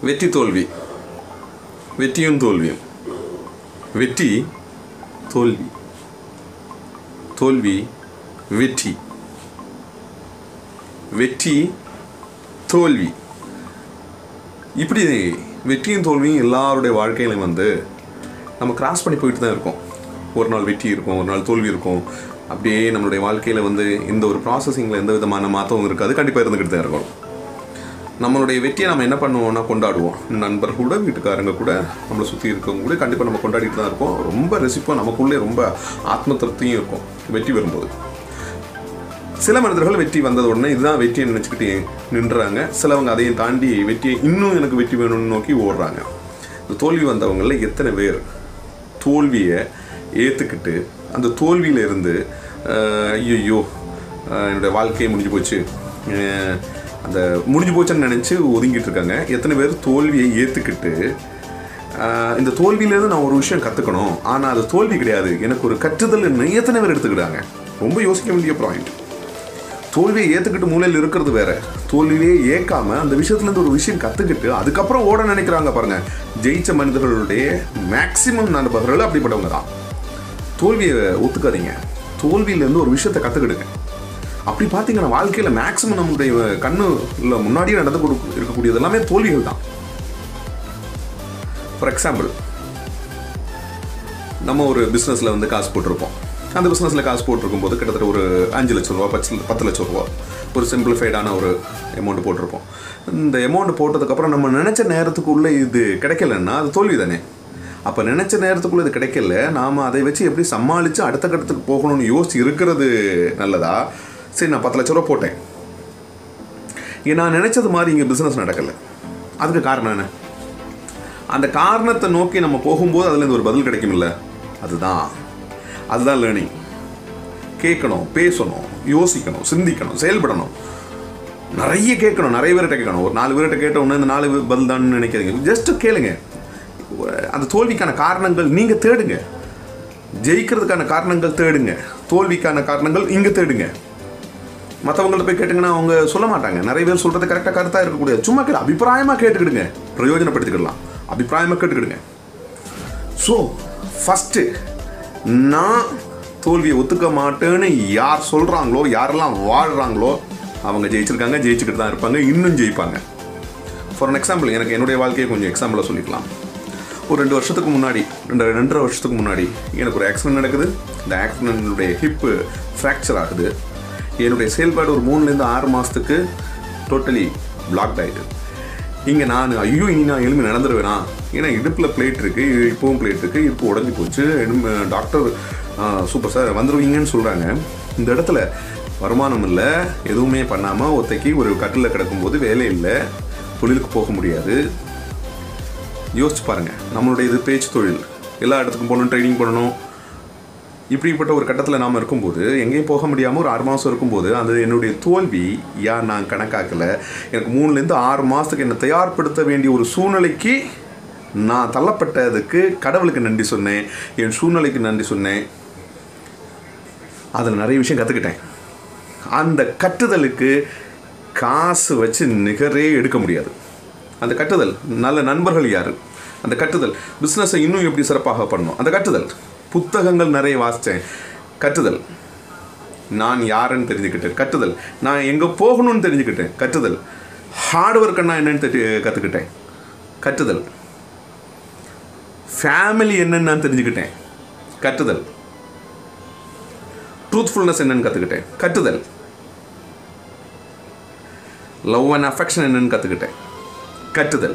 வெற்றி தோல்வி வெற்றியும் தோல்வியும் வெற்றி தோல்வி தோல்வி வெற்றி வெற்றி தோல்வி இப்படி வெற்றியும் தோல்வியும் எல்லாருடைய வாழ்க்கையிலும் வந்து நம்ம கிராஸ் பண்ணி போயிட்டு தான் இருக்கோம் ஒரு நாள் வெற்றி இருக்கும் ஒரு நாள் தோல்வி இருக்கும் அப்படியே நம்மளுடைய வாழ்க்கையில் வந்து இந்த ஒரு ப்ராசஸிங்கில் எந்த விதமான மாற்றமும் இருக்காது கண்டிப்பாக இருந்துக்கிட்டு தான் இருக்கும் நம்மளுடைய வெற்றியை நம்ம என்ன பண்ணுவோம்னா கொண்டாடுவோம் நண்பர்கள் கூட வீட்டுக்காரங்க கூட நம்மளை சுற்றி இருக்கவங்க கூட கண்டிப்பாக நம்ம கொண்டாடிட்டு தான் இருக்கோம் ரொம்ப ரசிப்போம் நமக்குள்ளே ரொம்ப ஆத்ம திருப்தியும் இருக்கும் வெற்றி வரும்போது சில மனிதர்கள் வெற்றி வந்தது உடனே இதுதான் வெற்றியை நினச்சிக்கிட்டு நின்றுறாங்க சிலவங்க அதையும் தாண்டி வெற்றியை இன்னும் எனக்கு வெற்றி வேணும்னு நோக்கி ஓடுறாங்க இந்த தோல்வி வந்தவங்களில் எத்தனை பேர் தோல்வியை ஏற்றுக்கிட்டு அந்த தோல்வியில இருந்து ஆஹ், ஐயையோ ஆஹ், என்னுடைய வாழ்க்கையே முடிஞ்சு போச்சு ஆஹ், அந்த முடிஞ்சு போச்சுன்னு நினச்சி ஒதுங்கிட்டு இருக்காங்க எத்தனை பேர் தோல்வியை ஏற்றுக்கிட்டு இந்த தோல்வியிலேருந்து நான் ஒரு விஷயம் கற்றுக்கணும் ஆனால் அது தோல்வி கிடையாது எனக்கு ஒரு கற்றுதல்னு எத்தனை பேர் எடுத்துக்கிட்டாங்க ரொம்ப யோசிக்க வேண்டிய பாயிண்ட் தோல்வியை ஏற்றுக்கிட்டு மூலையில் இருக்கிறது வேற தோல்வியே ஏற்காம அந்த விஷயத்துலேருந்து ஒரு விஷயம் கற்றுக்கிட்டு அதுக்கப்புறம் ஓட நினைக்கிறாங்க பாருங்க ஜெயிச்ச மனிதர்களுடைய மேக்சிமம் நண்பர்கள் அப்படிப்பட்டவங்க தான் தோல்வியை ஒத்துக்காதீங்க தோல்வியிலேருந்து ஒரு விஷயத்தை கற்றுக்கிடுங்க அப்படி பார்த்தீங்கன்னா வாழ்க்கையில் மேக்சிமம் நம்மளுடைய கண்ணுல முன்னாடியே நடந்து கொடு- இருக்கக்கூடியது எல்லாமே தோல்விகள் தான் ஃபார் எக்ஸாம்பிள் நம்ம ஒரு பிஸ்னஸில் வந்து காசு போட்டிருப்போம் அந்த பிஸ்னஸில் காசு போட்டிருக்கும்போது கிட்டத்தட்ட ஒரு அஞ்சு லட்ச ரூபா பத்து பத்து லட்ச ரூபா ஒரு சிம்பிளிஃபைடான ஒரு அமௌண்ட் போட்டிருப்போம் இந்த அமௌண்ட் போட்டதுக்கப்புறம் நம்ம நினச்ச நேரத்துக்குள்ளே இது கிடைக்கலன்னா அது தோல்வி தானே அப்போ நினச்ச நேரத்துக்குள்ளே இது கிடைக்கல நாம் அதை வச்சு எப்படி சமாளித்து அடுத்த கட்டத்துக்கு போகணும்னு யோசிச்சு இருக்கிறது நல்லதா சரி நான் பத்து லட்ச ரூபா போட்டேன் இங்க நான் நினச்சது மாதிரி இங்கே பிஸ்னஸ் நடக்கலை அதுக்கு காரணம் என்ன அந்த காரணத்தை நோக்கி நம்ம போகும்போது அதுலேருந்து ஒரு பதில் கிடைக்கும்ல அதுதான் அதுதான் லேர்னிங் கேட்கணும் பேசணும் யோசிக்கணும் சிந்திக்கணும் செயல்படணும் நிறைய கேட்கணும் நிறைய பேர்கிட்ட கேட்கணும் ஒரு நாலு பேர்கிட்ட கேட்ட உடனே இந்த நாலு பேர் பதில் தான் நினைக்காதீங்க ஜஸ்ட் கேளுங்க அந்த தோல்விக்கான காரணங்கள் நீங்கள் தேடுங்க ஜெயிக்கிறதுக்கான காரணங்கள் தேடுங்க தோல்விக்கான காரணங்கள் இங்கே தேடுங்க மற்றவங்கள்ட்ட போய் கேட்டிங்கன்னா அவங்க சொல்ல மாட்டாங்க நிறைய பேர் சொல்கிறது கரெக்டாக கருத்தாக இருக்கக்கூடிய சும்மா கேளு அபிப்பிராயமாக கேட்டுக்கிடுங்க பிரயோஜனப்படுத்திக்கிடலாம் அபிப்பிராயமாக கேட்டுக்கிடுங்க ஸோ ஃபஸ்ட்டு நான் தோல்வியை ஒத்துக்க மாட்டேன்னு யார் சொல்கிறாங்களோ யாரெல்லாம் வாழ்கிறாங்களோ அவங்க ஜெயிச்சிருக்காங்க ஜெயிச்சுக்கிட்டு தான் இருப்பாங்க இன்னும் ஜெயிப்பாங்க ஃபார் an எக்ஸாம்பிள் எனக்கு என்னுடைய வாழ்க்கையை கொஞ்சம் எக்ஸாம்பிளாக சொல்லிக்கலாம் ஒரு ரெண்டு வருஷத்துக்கு முன்னாடி ரெண்டு ரெண்டரை வருஷத்துக்கு முன்னாடி எனக்கு ஒரு ஆக்சிடென்ட் நடக்குது இந்த ஆக்சிடென்ட்டுடைய ஹிப்பு ஃப்ராக்சர் ஆகுது என்னுடைய செயல்பாடு ஒரு மூணுலேருந்து ஆறு மாதத்துக்கு டோட்டலி பிளாக்ட் ஆகிட்டு இங்கே நான் ஐயோ இனி நான் எலும்பி நடந்துருவேனா ஏன்னா இடுப்பில் பிளேட் இருக்குது இப்போவும் பிளேட் இருக்குது இப்போ உடஞ்சி போச்சு எலும்பு டாக்டர் சூப்பர் சார் வந்துடுவீங்கன்னு சொல்கிறாங்க இந்த இடத்துல வருமானம் இல்லை எதுவுமே பண்ணாமல் ஒத்தைக்கு ஒரு கட்டில் கிடக்கும்போது வேலை இல்லை தொழிலுக்கு போக முடியாது யோசிச்சு பாருங்க நம்மளுடைய இது பேச்சு தொழில் எல்லா இடத்துக்கும் போகணும் ட்ரைனிங் பண்ணணும் இப்படிப்பட்ட ஒரு கட்டத்தில் நாம் இருக்கும்போது எங்கேயும் போக முடியாமல் ஒரு ஆறு மாதம் இருக்கும்போது அது என்னுடைய தோல்வி ஏன் நான் கணக்காக்கலை எனக்கு மூணுலேருந்து ஆறு மாதத்துக்கு என்னை தயார்படுத்த வேண்டிய ஒரு சூழ்நிலைக்கு நான் தள்ளப்பட்டதுக்கு கடவுளுக்கு நன்றி சொன்னேன் என் சூழ்நிலைக்கு நன்றி சொன்னேன் அதில் நிறைய விஷயம் கற்றுக்கிட்டேன் அந்த கட்டுதலுக்கு காசு வச்சு நிகரே எடுக்க முடியாது அந்த கட்டுதல் நல்ல நண்பர்கள் யார் அந்த கட்டுதல் பிஸ்னஸை இன்னும் எப்படி சிறப்பாக பண்ணணும் அந்த கட்டுதல் புத்தகங்கள் நிறைய வாசித்தேன் கட்டுதல் நான் யாருன்னு தெரிஞ்சுக்கிட்டேன் கட்டுதல் நான் எங்கே போகணும்னு தெரிஞ்சுக்கிட்டேன் கட்டுதல் ஹார்ட் ஒர்க்குன்னா என்னன்னு தெரி கற்றுக்கிட்டேன் கட்டுதல் ஃபேமிலி என்னன்னு நான் தெரிஞ்சுக்கிட்டேன் கட்டுதல் ட்ரூத்ஃபுல்னஸ் என்னன்னு கற்றுக்கிட்டேன் கட்டுதல் லவ் அண்ட் அஃபெக்ஷன் என்னன்னு கற்றுக்கிட்டேன் கட்டுதல்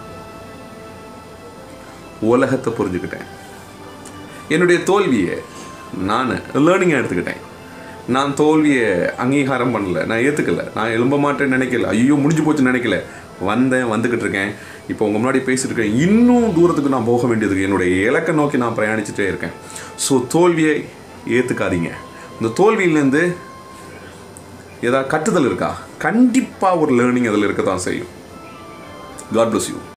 உலகத்தை புரிஞ்சுக்கிட்டேன் என்னுடைய தோல்வியை நான் லேர்னிங்காக எடுத்துக்கிட்டேன் நான் தோல்வியை அங்கீகாரம் பண்ணல நான் ஏற்றுக்கல நான் எழும்ப மாட்டேன்னு நினைக்கல ஐயோ முடிஞ்சு போச்சுன்னு நினைக்கல வந்தேன் வந்துக்கிட்டு இருக்கேன் இப்போ உங்கள் முன்னாடி பேசிட்டு இருக்கேன் இன்னும் தூரத்துக்கு நான் போக வேண்டியதுக்கு என்னுடைய இலக்கை நோக்கி நான் பிரயாணிச்சுட்டே இருக்கேன் ஸோ தோல்வியை ஏற்றுக்காதீங்க இந்த தோல்வியிலேருந்து ஏதாவது கட்டுதல் இருக்கா கண்டிப்பாக ஒரு லேர்னிங் அதில் இருக்க தான் செய்யும் காட் bless யூ